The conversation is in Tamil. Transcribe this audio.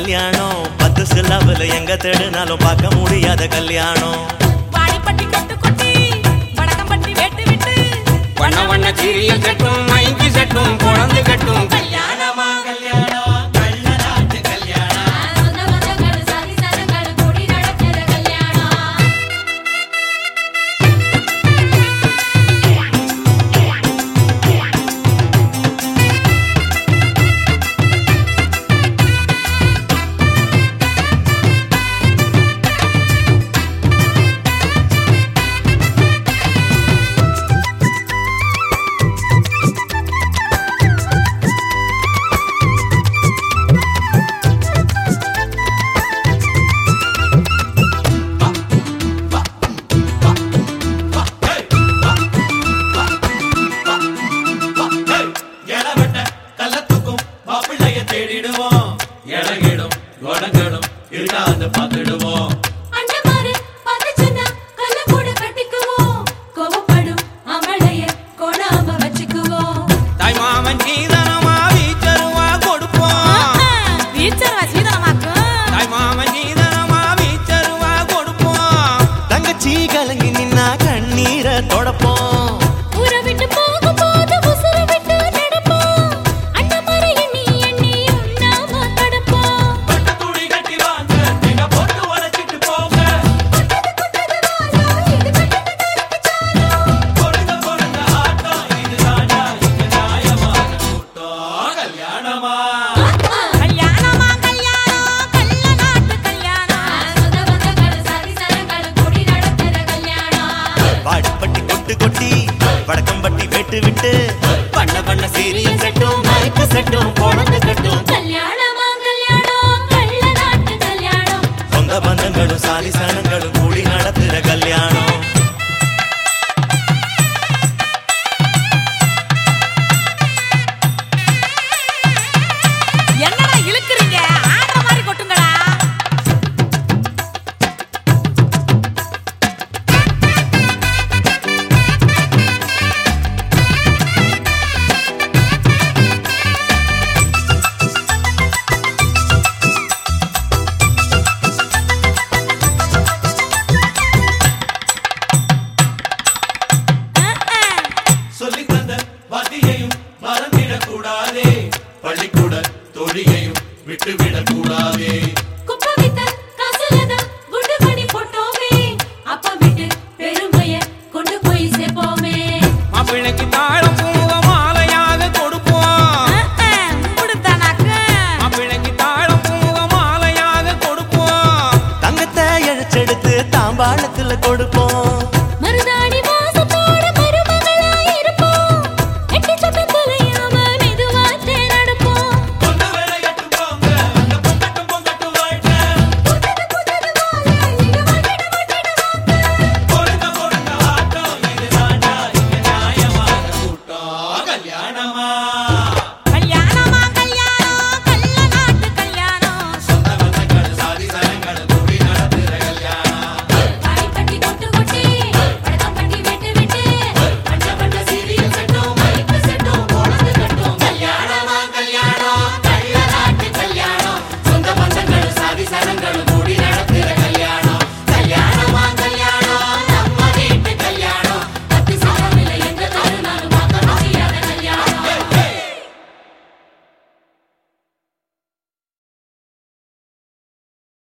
கல்யாணம் பத்து சில்லாவில் எங்க தேடினாலும் பார்க்க முடியாத கல்யாணம் வாடிப்பட்டி கொட்டு கொட்டி வடக்கம்பட்டி வெட்டு விட்டு வண்ண வண்ண சீரியல் செட்டும் மைக்கு செட்டும் குழந்தை கட்டும் கல்யாணமா கல்யாணம் கள்ள நாட்டு கல்யாணம் சொந்த பந்தங்கள் சரி சரங்கள் கூடி நடக்கிற கல்யாணம் இளவட்ட கள்ளத்துக்கும் மாப்பிள்ளைய தேடிடுவோம் இளகிடும் குணங்களும் இருக்காது பார்த்துடுவோம் அண்ணமாரு பதச்சனா கல்ல கூட கட்டிக்குவோம் கோவப்படும் அமளைய கொடாம வச்சுக்குவோம் தாய் மாமன் சீதனமா வீச்சருவா கொடுப்போம் வீச்சரவா சீதனமாக்கும் தாய் மாமன் சீதனமா வீச்சருவா கொடுப்போம் தங்கச்சி கலங்கி நின்னா கண்ணீரை தொடப்போம் ஊரை விட்டு போகும்போது உசுர விட்டு நடப்போம் அண்ணமாரு எண்ணி எண்ணி உண்ணாம கடப்போம் பட்டு துணி கட்டி வாங்க நீங்க போட்டு உடைச்சிட்டு போங்க பொழுத பொழுத ஆட்டம் இதுதானா இங்க நியாயமான கூட்டம் கல்யாணமா கல்யாணமா கல்யாணம் கள்ள நாட்டு கல்யாணம் சொந்த பந்தங்கள் சரி சரங்கள் கூடி நடக்கிற கல்யாணம் வாடிப்பட்டி கொட்டு கொட்டி வடக்கம்பட்டி வெட்டு விட்டு பண்ண பண்ண சீரியல் செட்டும் மைக்கு செட்டும் குழந்தை கட்டும் கல்யாணமா கல்யாணம் கள்ள நாட்டு கல்யாணம் சொந்த பந்தங்களும் சாதி சனங்களும் கூடி நடத்துற கல்யாணம் என்னடா இழுக்குறீங்க ஆடுற மாதிரி கொட்டுங்கடா சொல்லி தந்த வாத்தியையும் மறந்திடக் கூடாதே பள்ளிக்கூட தொழியையும் விட்டுவிடக் கூடாதே